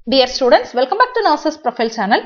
Dear students, welcome back to Nurses Profile Channel.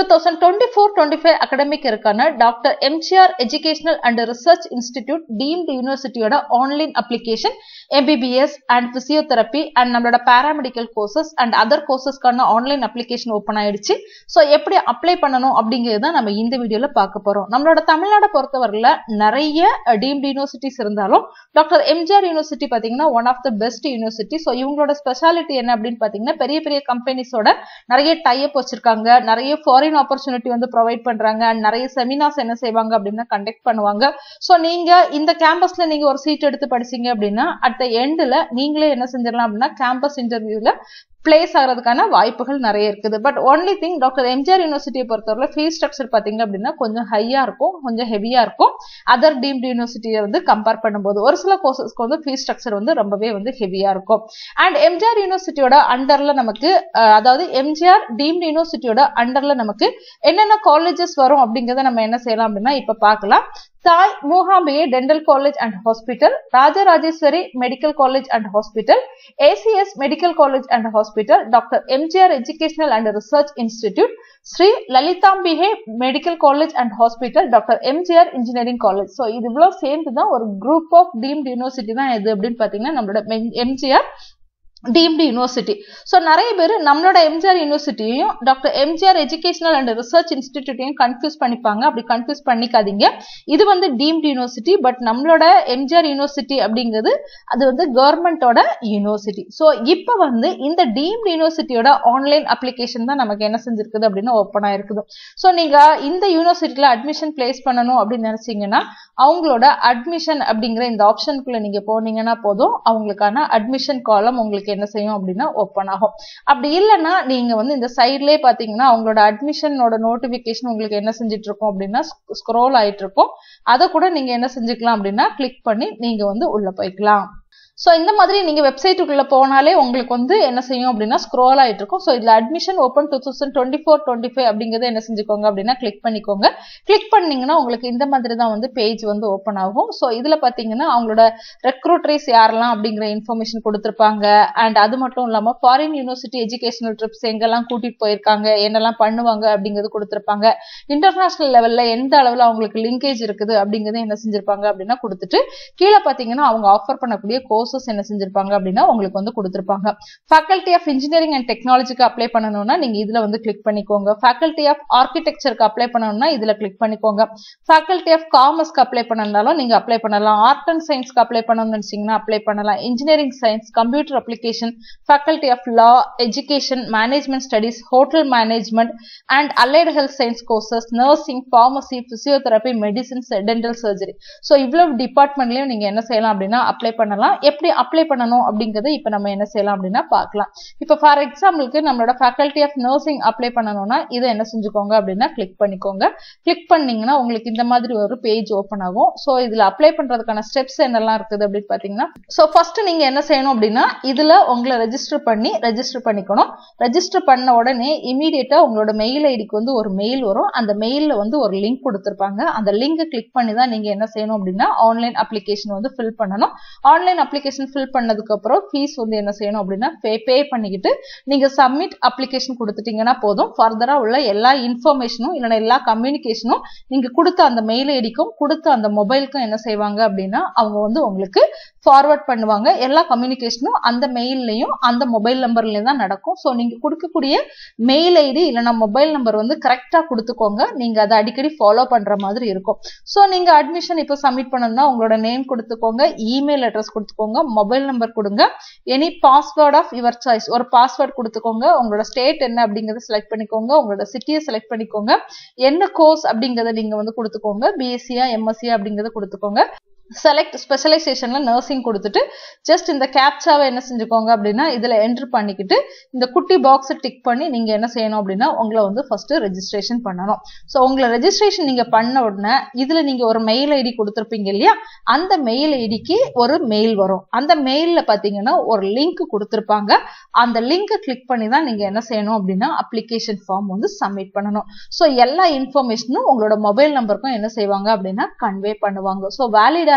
2024-25 academic இருக்கான doctor MGR educational and research institute deemed யூனிவர்சிட்டியோட online application MBBS and physiotherapy and நம்மளோட paramedical courses and other கோர்சஸ்க்கான online application open ஆயிடுச்சு so எப்படி apply பண்ணணும் அப்படிங்கிறது தான் நம்ம இந்த வீடியோல பார்க்க போறோம் நம்மளோட தமிழ்நாடை பொறுத்தவரையில நிறைய டீம்டு யூனிவர்சிட்டிஸ் இருந்தாலும் டாக்டர் எம்ஜிஆர் யூனிவர்சிட்டி பாத்தீங்கன்னா one of the best university so இவங்களோட ஸ்பெஷாலிட்டி என்ன அப்படின்னு பாத்தீங்கன்னா பெரிய பெரிய கம்பெனிஸோட நிறைய டைப் வச்சிருக்காங்க நிறைய ஃபாரின் ஆப்பர்ச்சுனிட்டி வந்து ப்ரொவைட் பண்றாங்க அண்ட் நிறைய செமினார்ஸ் என்ன செய்வாங்க அப்படின்னா கண்டக்ட் பண்ணுவாங்க ஸோ நீங்க இந்த கேம்பஸ்ல நீங்க ஒரு சீட் எடுத்து படிச்சீங்க அப்படின்னா அட் த எண்ட்ல நீங்களே என்ன செஞ்சிடலாம் அப்படின்னா கேம்பஸ் இன்டர்வியூல பிளேஸ் ஆகிறதுக்கான வாய்ப்புகள் நிறைய இருக்குது but only thing doctor MGR யூனிவர்சிட்டியை பொறுத்தவரை ஃபீஸ் ஸ்ட்ரக்சர் பார்த்தீங்க அப்படின்னா கொஞ்சம் ஹையா இருக்கும் கொஞ்சம் ஹெவியா இருக்கும் அதர் டீம்டு யூனிவர்சிட்டியை வந்து கம்பேர் பண்ணும்போது ஒரு சில கோர்சஸ்க்கு வந்து ஃபீஸ் ஸ்ட்ரக்சர் வந்து ரொம்பவே வந்து ஹெவியா இருக்கும் அண்ட் எம்ஜிஆர் யூனிவர்சிட்டியோட அண்டர்ல நமக்கு அதாவது எம்ஜிஆர் டீம்டு யூனிவர்சிட்டியோட அண்டர்ல நமக்கு என்னென்ன காலேஜஸ் வரும் அப்படிங்கறத நம்ம என்ன செய்யலாம் அப்படின்னா இப்ப பார்க்கலாம் Thai Mookambigai dental college and hospital Rajarajeswari medical college and hospital ACS medical college and hospital doctor MGR educational and research institute Sri Lalithambigai medical college and hospital doctor MGR engineering college so இது இவ்வளோ சேர்ந்து தான் ஒரு குரூப் ஆஃப் டீம்டு யூனிவர்சிட்டி தான் எது அப்படின்னு பார்த்தீங்கன்னா நம்மளோட எம்ஜிஆர் டீம்டு யூனிவர்சிட்டி ஸோ நிறைய பேர் நம்மளோட எம்ஜிஆர் யூனிவர்சிட்டியையும் doctor MGR educational and research இன்ஸ்டிடியூட்டையும் கன்ஃபியூஸ் பண்ணிப்பாங்க அப்படி கன்ஃபியூஸ் பண்ணிக்காதீங்க இது வந்து டீம்டு யூனிவர்சிட்டி பட் நம்மளோட எம்ஜிஆர் யூனிவர்சிட்டி அப்படிங்கிறது அது வந்து கவர்மெண்டோட யூனிவர்சிட்டி ஸோ இப்போ வந்து இந்த டீம்டு யூனிவர்சிட்டியோட ஆன்லைன் அப்ளிகேஷன் தான் நமக்கு என்ன செஞ்சிருக்குது அப்படின்னு ஓப்பன் ஆயிருக்குது ஸோ நீங்க இந்த யூனிவர்சிட்டியில அட்மிஷன் பிளேஸ் பண்ணணும் அப்படின்னு நினைச்சீங்கன்னா அவங்களோட அட்மிஷன் அப்படிங்கிற இந்த ஆப்ஷனுக்குள்ள நீங்க போனீங்கன்னா போதும் அவங்களுக்கான அட்மிஷன் காலம் உங்களுக்கு என்ன செய்யும் அப்படின்னா ஓப்பன் ஆகும் அப்படி இல்லைன்னா நீங்க வந்து இந்த சைட்லயே பாத்தீங்கன்னா அவங்களோட அட்மிஷனோட நோட்டிபிகேஷன் உங்களுக்கு என்ன செஞ்சுட்டு இருக்கும் அப்படின்னா ஸ்க்ரோல் ஆயிட்டு இருக்கும் அதை கூட நீங்க என்ன செஞ்சுக்கலாம் அப்படின்னா கிளிக் பண்ணி நீங்க வந்து உள்ள போய்க்கலாம் ஸோ இந்த மாதிரி நீங்கள் வெப்சைட்டுக்குள்ளே போனாலே உங்களுக்கு வந்து என்ன செய்யும் அப்படின்னா ஸ்க்ரோல் ஆகிட்டு இருக்கும் ஸோ இதில் admission open two thousand twenty four twenty five அப்படிங்கிறத என்ன செஞ்சுக்கோங்க அப்படின்னா கிளிக் பண்ணிக்கோங்க கிளிக் பண்ணீங்கன்னா உங்களுக்கு இந்த மாதிரி தான் வந்து பேஜ் வந்து ஓப்பன் ஆகும் ஸோ இதில் பார்த்தீங்கன்னா அவங்களோட ரெக்ரூட்ரிஸ் யாரெல்லாம் அப்படிங்கிற இன்ஃபர்மேஷன் கொடுத்துருப்பாங்க அண்ட் அது மட்டும் இல்லாமல் ஃபாரின் யூனிவர்சிட்டி எஜுகேஷனல் ட்ரிப்ஸ் எங்கெல்லாம் கூட்டிகிட்டு போயிருக்காங்க என்னெல்லாம் பண்ணுவாங்க அப்படிங்கிறது கொடுத்துருப்பாங்க இன்டர்நேஷனல் லெவலில் எந்த அளவில் அவங்களுக்கு லிங்கேஜ் இருக்குது அப்படிங்கிறத என்ன செஞ்சிருப்பாங்க அப்படின்னா கொடுத்துட்டு கீழே பார்த்தீங்கன்னா அவங்க ஆஃபர் பண்ணக்கூடிய கோர்சஸ் என்ன செஞ்சிருப்பாங்க அப்படின்னா உங்களுக்கு வந்து கொடுத்துருப்பாங்க ஃபேக்கல்டி ஆஃப் இன்ஜினியரிங் அண்ட் டெக்னாலஜிக்கு அப்ளை பண்ணணும்னா நீங்க இதுல வந்து கிளிக் பண்ணிக்கோங்க ஃபேக்கல்டி ஆஃப் ஆர்கிடெக்சருக்கு அப்ளை பண்ணணும்னா இதுல கிளிக் பண்ணிக்கோங்க ஃபேக்கல்டி ஆஃப் காமர்ஸ்க்கு அப்ளை பண்ணனாலும் நீங்க அப்ளை பண்ணலாம் ஆர்ட் அண்ட் சயின்ஸ்க்கு அப்ளை பண்ணணும்னு நினைச்சீங்கன்னா அப்ளை பண்ணலாம் engineering science computer application faculty of law education management studies hotel management and allied health science courses nursing pharmacy physiotherapy medicines dental surgery so இவ்வளவு டிபார்ட்மெண்ட்லயும் நீங்க என்ன செய்யலாம் அப்படின்னா அப்ளை பண்ணலாம் எப்படி அப்ளை பண்ணணும் அப்படிங்கறத இப்ப நம்ம என்ன செய்யலாம் அப்படின்னா பார்க்கலாம் இப்ப ஃபார் எக்ஸாம்பிளுக்கு நம்மளோட ஃபேக்கல்டி ஆஃப் நர்சிங் அப்ளை பண்ணணும்னா இதை என்ன செஞ்சுக்கோங்க அப்படின்னா கிளிக் பண்ணிக்கோங்க கிளிக் பண்ணீங்கன்னா உங்களுக்கு இந்த மாதிரி ஒரு பேஜ் ஓப்பன் ஆகும் ஸோ இதுல அப்ளை பண்றதுக்கான ஸ்டெப்ஸ் என்னெல்லாம் இருக்குது அப்படின்னு பாத்தீங்கன்னா ஸோ ஃபர்ஸ்ட் நீங்க என்ன செய்யணும் அப்படின்னா இதுல உங்களை ரெஜிஸ்டர் பண்ணி ரெஜிஸ்டர் பண்ணிக்கணும் ரெஜிஸ்டர் பண்ண உடனே இமீடியட்டா உங்களோட மெயில் ஐடிக்கு வந்து ஒரு மெயில் வரும் அந்த மெயில்ல வந்து ஒரு லிங்க் கொடுத்துருப்பாங்க அந்த லிங்கை கிளிக் பண்ணி தான் நீங்க என்ன செய்யணும் அப்படின்னா ஆன்லைன் அப்ளிகேஷன் வந்து ஃபில் பண்ணணும் ஆன்லைன் அப்ளிகேஷன் ஃபில் பண்ணதுக்கு அப்புறம் ஃபீஸ் வந்து என்ன செய்யணும் அப்படின்னா பே பே பண்ணிக்கிட்டு நீங்க சப்மிட் அப்ளிகேஷன் கொடுத்துட்டீங்கன்னா போதும் ஃபர்தரா உள்ள எல்லா இன்ஃபர்மேஷனும் இல்லைன்னா எல்லா கம்யூனிகேஷனும் நீங்க கொடுத்த அந்த மெயில் ஐடிக்கும் கொடுத்த அந்த மொபைலுக்கும் என்ன செய்வாங்க அப்படின்னா அவங்க வந்து உங்களுக்கு ஃபார்வர்ட் பண்ணுவாங்க எல்லா கம்யூனிகேஷனும் அந்த மெயில்லையும் அந்த மொபைல் நம்பர்லயும் தான் நடக்கும் ஸோ நீங்க கொடுக்கக்கூடிய மெயில் ஐடி இல்லைன்னா மொபைல் நம்பர் வந்து கரெக்டா கொடுத்துக்கோங்க நீங்க அதை அடிக்கடி ஃபாலோ பண்ற மாதிரி இருக்கும் ஸோ நீங்க அட்மிஷன் இப்போ சப்மிட் பண்ணணும்னா உங்களோட நேம் கொடுத்துக்கோங்க இமெயில் அட்ரஸ் கொடுத்துக்கோங்க மொபைல் நம்பர் கொடுங்க any password of your choice ஒரு பாஸ்வேர்ட் கொடுத்துக்கோங்க உங்களோட ஸ்டேட் என்ன அப்படிங்கறத செலக்ட் பண்ணிக்கோங்க உங்களோட சிட்டியை செலக்ட் பண்ணிக்கோங்க என்ன கோர்ஸ் அப்படிங்கறத நீங்க வந்து கொடுத்துக்கோங்க பிஎஸ்சியா எம்எஸ்சியா அப்படிங்கறத கொடுத்துக்கோங்க செலக்ட் ஸ்பெஷலைசேஷன்ல நர்சிங் கொடுத்துட்டு ஜஸ்ட் இந்த கேப்சாவை என்ன செஞ்சுக்கோங்க அப்படின்னா இதுல என்ட்ரு பண்ணிக்கிட்டு இந்த குட்டி பாக்ஸை டிக் பண்ணி நீங்க என்ன செய்யணும் அப்படின்னா உங்களை வந்து ஃபர்ஸ்ட் ரெஜிஸ்ட்ரேஷன் பண்ணணும் ஸோ உங்களை ரெஜிஸ்ட்ரேஷன் நீங்க பண்ண உடனே இதுல நீங்க ஒரு மெயில் ஐடி கொடுத்துருப்பீங்க இல்லையா அந்த மெயில் ஐடிக்கு ஒரு மெயில் வரும் அந்த மெயில்ல பாத்தீங்கன்னா ஒரு லிங்க் கொடுத்துருப்பாங்க அந்த லிங்கை கிளிக் பண்ணி தான் நீங்க என்ன செய்யணும் அப்படின்னா அப்ளிகேஷன் ஃபார்ம் வந்து சப்மிட் பண்ணணும் ஸோ எல்லா இன்ஃபர்மேஷனும் உங்களோட மொபைல் நம்பருக்கும் என்ன செய்வாங்க அப்படின்னா கன்வே பண்ணுவாங்க ஸோ வேலிடா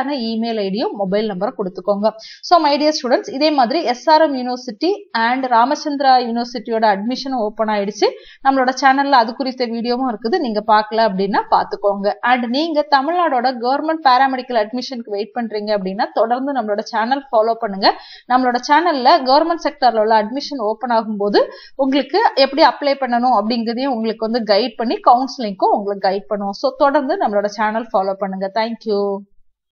கரெக்டான இமெயில் ஐடியும் மொபைல் நம்பரும் கொடுத்துக்கோங்க ஸோ மை டியர் ஸ்டூடெண்ட்ஸ் இதே மாதிரி எஸ்ஆர்எம் யூனிவர்சிட்டி அண்ட் ராமச்சந்திரா யூனிவர்சிட்டியோட அட்மிஷனும் ஓப்பன் ஆயிடுச்சு நம்மளோட சேனல்ல அது குறித்த வீடியோவும் இருக்குது நீங்க பார்க்கல அப்படின்னா பார்த்துக்கோங்க அண்ட் நீங்க தமிழ்நாடோட கவர்மெண்ட் பேராமெடிக்கல் அட்மிஷனுக்கு வெயிட் பண்றீங்க அப்படின்னா தொடர்ந்து நம்மளோட சேனல் ஃபாலோ பண்ணுங்க நம்மளோட சேனல்ல கவர்மெண்ட் செக்டர்ல உள்ள அட்மிஷன் ஓப்பன் ஆகும்போது உங்களுக்கு எப்படி அப்ளை பண்ணணும் அப்படிங்கிறதையும் உங்களுக்கு வந்து கைட் பண்ணி கவுன்சிலிங்க்கும் உங்களுக்கு கைட் பண்ணுவோம் ஸோ தொடர்ந்து நம்மளோட சேனல் ஃபாலோ பண்ணுங்க தேங்க்யூ